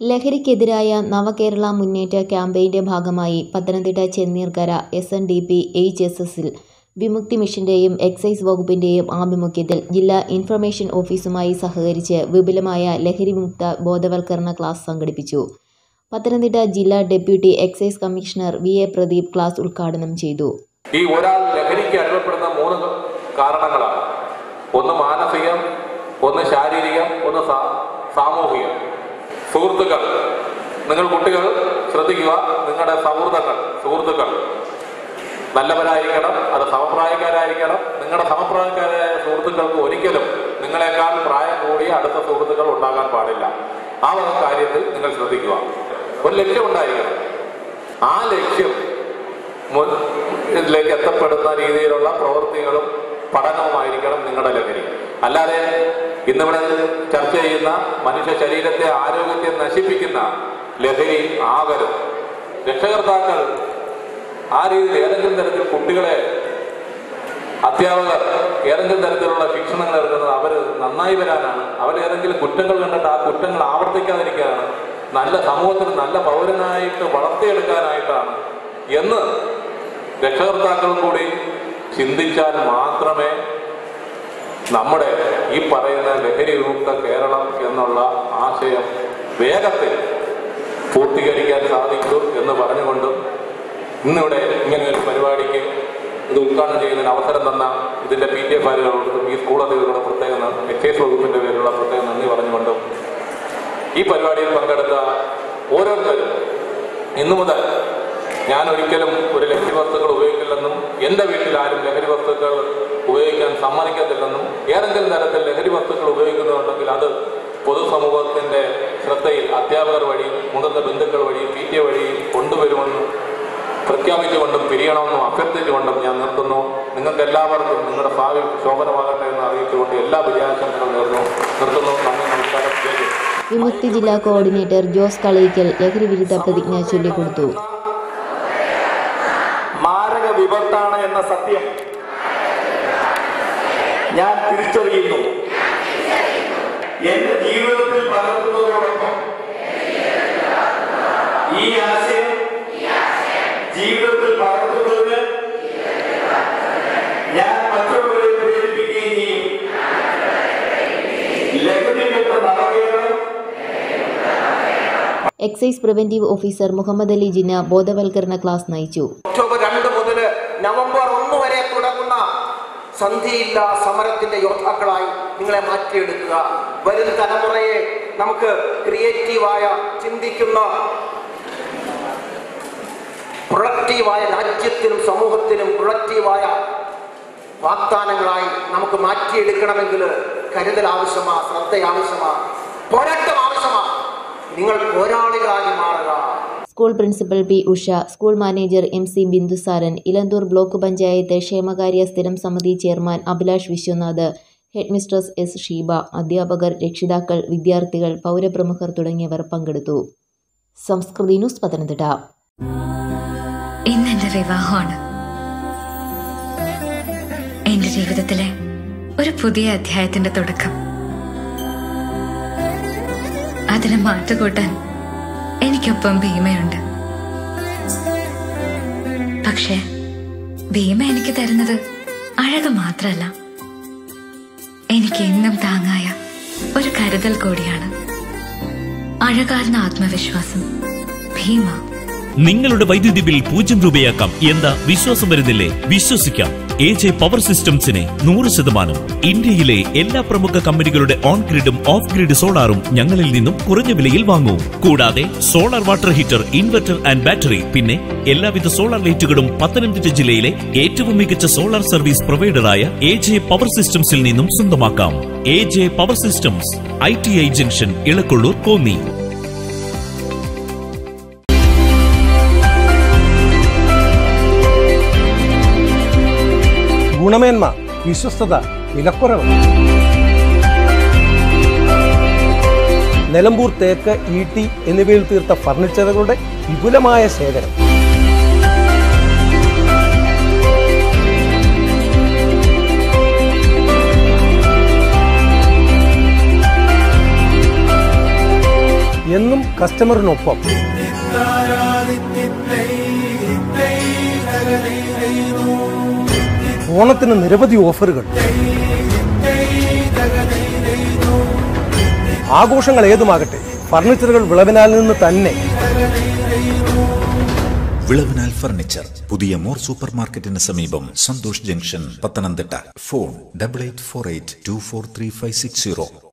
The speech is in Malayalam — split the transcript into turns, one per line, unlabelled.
ലഹരിക്കെതിരായ നവകേരള മുന്നേറ്റ ക്യാമ്പയിന്റെ ഭാഗമായി Pathanamthitta Chenneerkara S N D P H S എസിൽ വിമുക്തി മിഷന്റെയും എക്സൈസ് വകുപ്പിന്റെയും ആഭിമുഖ്യത്തിൽ ജില്ലാ ഇൻഫർമേഷൻ ഓഫീസുമായി സഹകരിച്ച് വിപുലമായ ലഹരിമുക്ത ബോധവൽക്കരണ ക്ലാസ് സംഘടിപ്പിച്ചു പത്തനംതിട്ട ജില്ലാ deputy excise commissioner V A Pradeep class ഉദ്ഘാടനം ചെയ്തു
ഈ ഒരാൾ ലഹരിക്ക് അടിമപ്പെടുന്ന മൂന്ന് കാരണങ്ങളാണ് ഒന്ന് മാനസികം ഒന്ന് ശാരീരികം ഒന്ന് സാ- സാമൂഹികം സുഹൃത്തുക്കൾ നിങ്ങൾ കുട്ടികൾ ശ്രദ്ധിക്കുക നിങ്ങളുടെ സൗഹൃദങ്ങൾ സുഹൃത്തുക്കൾ നല്ലവരായിരിക്കണം അത് സമപ്രായക്കാരായിരിക്കണം നിങ്ങളുടെ സമപ്രായക്കാരായ സുഹൃത്തുക്കൾക്ക് ഒരിക്കലും നിങ്ങളെക്കാൾ പ്രായം കൂടിയ അടുത്ത സുഹൃത്തുക്കൾ ഉണ്ടാകാൻ പാടില്ല ആ വക കാര്യത്തിൽ നിങ്ങൾ ശ്രദ്ധിക്കുക ഒരു ലക്ഷ്യം ഉണ്ടായിരിക്കണം ആ ലക്ഷ്യം മുൻ ഇതിലേക്ക് എത്തപ്പെടുന്ന രീതിയിലുള്ള പ്രവൃത്തികളും പഠനവുമായിരിക്കണം നിങ്ങളുടെ ലഹരി അല്ലാതെ ഇന്നിവിടെ ചർച്ച ചെയ്യുന്ന മനുഷ്യ ശരീരത്തെ ആരോഗ്യത്തെ നശിപ്പിക്കുന്ന ലഹരി ആകരുത് രക്ഷകർത്താക്കൾ ആ രീതിയിൽ ഏതെങ്കിലും തരത്തിൽ കുട്ടികളെ അധ്യാപകർ ഏതെങ്കിലും തരത്തിലുള്ള ശിക്ഷണങ്ങൾ എടുക്കുന്നത് അവർ നന്നായി വരാനാണ് അവർ ഏതെങ്കിലും കുറ്റങ്ങൾ കണ്ടിട്ട് ആ കുറ്റങ്ങൾ ആവർത്തിക്കാതിരിക്കാനാണ് നല്ല സമൂഹത്തിന് നല്ല പൗരനായിട്ട് വളർത്തിയെടുക്കാനായിട്ടാണ് എന്ന് രക്ഷകർത്താക്കൾ കൂടി ചിന്തിച്ചാൽ മാത്രമേ നമ്മുടെ ഈ പറയുന്ന ലഹരി വിമുക്ത കേരളം എന്നുള്ള ആശയം വേഗത്തിൽ പൂർത്തീകരിക്കാൻ സാധിക്കൂ എന്ന് പറഞ്ഞുകൊണ്ടും ഇന്നിവിടെ ഇങ്ങനെ ഒരു പരിപാടിക്ക് ഇത് ഉദ്ഘാടനം ചെയ്യുന്നതിന് അവസരം തന്ന ഇതിന്റെ പി ടി എഫുകാരോടും ഈ സ്കൂൾ അധികൃതരുടെ പ്രത്യേക നന്ദി- എക്സൈസ് വകുപ്പിന്റെ പേരിലുള്ള പ്രത്യേക നന്ദി പറഞ്ഞുകൊണ്ടും ഈ പരിപാടിയിൽ പങ്കെടുത്ത ഓരോരുത്തരും ഇന്നു മുതൽ ഞാൻ ഒരിക്കലും ഒരു ലഹരി വസ്തുക്കൾ ഉപയോഗിക്കില്ലെന്നും എൻ്റെ വീട്ടിൽ ആരും ലഹരി വസ്തുക്കൾ ഉപയോഗിക്കാൻ സമ്മതിക്കത്തില്ലെന്നും ഏതെങ്കിലും തരത്തിൽ ലഹരി വസ്തുക്കൾ ഉപയോഗിക്കുന്നുണ്ടെങ്കിൽ അത് പൊതുസമൂഹത്തിന്റെ ശ്രദ്ധയിൽ അധ്യാപകർ വഴി മുതിർന്ന ബന്ധുക്കൾ വഴി പി ടി എ വഴി കൊണ്ടുവരുമെന്നും പ്രഖ്യാപിച്ചുകൊണ്ടും പിരിയണമെന്നും അഭ്യർത്ഥിച്ചുകൊണ്ടും ഞാൻ നിർത്തുന്നു നിങ്ങൾക്ക് എല്ലാവർക്കും നിങ്ങളുടെ ഭാവി ശോഭനമാകട്ടെ എന്ന് അറിയിച്ചുകൊണ്ട് എല്ലാ വിജയാശംസകളും നേർന്നു നിർത്തുന്നു നന്ദി നമസ്കാരം ജയ് ഹിന്ദ്.
വിമുക്തി ജില്ലാ കോർഡിനേറ്റർ ജോസ് കളയിക്കൽ ലഹരി വിരുദ്ധ പ്രതിജ്ഞ ചൊല്ലിക്കൊടുത്തു
മാരക വിപത്താണ് എന്ന സത്യം ഞാൻ തിരിച്ചറിയുന്നു എന്റെ ജീവിതത്തിൽ പകർത്തുന്നതോടൊപ്പം ഈ ആശയം ജീവിതത്തിൽ പകർത്തുന്നതിന് ഞാൻ മറ്റുള്ളവരെ പ്രേരിപ്പിക്കുകയും ചെയ്യും ലഹരി മുക്ത Navakeralam
excise preventive officer Muhammad Ali Jinna ബോധവൽക്കരണ ക്ലാസ് നയിച്ചു
ഒക്ടോബർ രണ്ട് മുതൽ നവംബർ ഒന്ന് വരെ തുടങ്ങുന്ന സന്ധിയില്ല സമരത്തിന്റെ യോദ്ധാക്കളായി നിങ്ങളെ മാറ്റിയെടുക്കുക വരും തലമുറയെ നമുക്ക് ക്രിയേറ്റീവായ ചിന്തിക്കുന്ന പ്രൊഡക്റ്റീവായ രാജ്യത്തിനും സമൂഹത്തിനും പ്രൊഡക്റ്റീവായ വാഗ്ദാനങ്ങളായി നമുക്ക് മാറ്റിയെടുക്കണമെങ്കിൽ കരുതൽ ആവശ്യമാ ശ്രദ്ധ ആവശ്യമാ പോരാട്ടം ആവശ്യമാ നിങ്ങൾ പോരാളികളായി മാറുക
school principal P Usha school manager M C Bindusaran Elanthoor block panchayat ക്ഷേമകാര്യ സ്ഥിരം സമിതി chairman Abhilash Viswanath head mistress S Sheeba അധ്യാപകർ രക്ഷിതാക്കൾ വിദ്യാർത്ഥികൾ പൗരപ്രമുഖർ തുടങ്ങിയവർ പങ്കെടുത്തു സംസ്കൃതി ന്യൂസ് പത്തനംതിട്ട
ഇന്നെന്റെ വിവാഹമാണ് എന്റെ ജീവിതത്തിലെ ഒരു പുതിയ അധ്യായത്തിന്റെ തുടക്കം അതിനെ മാറ്റുകൂട്ടാൻ എനിക്കൊപ്പം ഭീമയുണ്ട് പക്ഷേ ഭീമ എനിക്ക് തരുന്നത് അഴക് മാത്രല്ല എനിക്ക് എന്നും താങ്ങായ ഒരു കരുതൽ കൂടിയാണ് അഴകാർന്ന ആത്മവിശ്വാസം ഭീമ
നിങ്ങളുടെ വൈദ്യുതി ബിൽ പൂജ്യം രൂപയാക്കാം എന്താ വിശ്വാസം വരുന്നില്ലേ വിശ്വസിക്കാം എ ജെ പവർ സിസ്റ്റംസിനെ നൂറ് ശതമാനം ഇന്ത്യയിലെ എല്ലാ പ്രമുഖ കമ്പനികളുടെ ഓൺ ഗ്രിഡും ഓഫ് ഗ്രിഡ് സോളാറും ഞങ്ങളിൽ നിന്നും കുറഞ്ഞ വിലയിൽ വാങ്ങൂ കൂടാതെ solar water heater inverter and battery പിന്നെ എല്ലാവിധ സോളാർ ലൈറ്റുകളും പത്തനംതിട്ട ജില്ലയിലെ ഏറ്റവും മികച്ച സോളാർ സർവീസ് പ്രൊവൈഡറായ എ ജെ പവർ സിസ്റ്റംസിൽ നിന്നും സ്വന്തമാക്കാം A J power systems I T I junction Elakollur Konni
ഗുണമേന്മ വിശ്വസ്തത വിലക്കുറവ് നിലമ്പൂർ തേക്ക് ഈട്ടി എന്നിവയിൽ തീർത്ത ഫർണിച്ചറുകളുടെ വിപുലമായ ശേഖരം എന്നും കസ്റ്റമറിനൊപ്പം ഓണത്തിന് നിരവധി ഓഫറുകൾ ആഘോഷങ്ങൾ ഏതുമാകട്ടെ ഫർണിച്ചറുകൾ വിളവിനാൽ നിന്ന് തന്നെ
വിളവിനാൽ ഫർണിച്ചർ പുതിയ മോർ സൂപ്പർ മാർക്കറ്റിന് സമീപം Santhosh junction Pathanamthitta phone double eight four eight two four three five six zero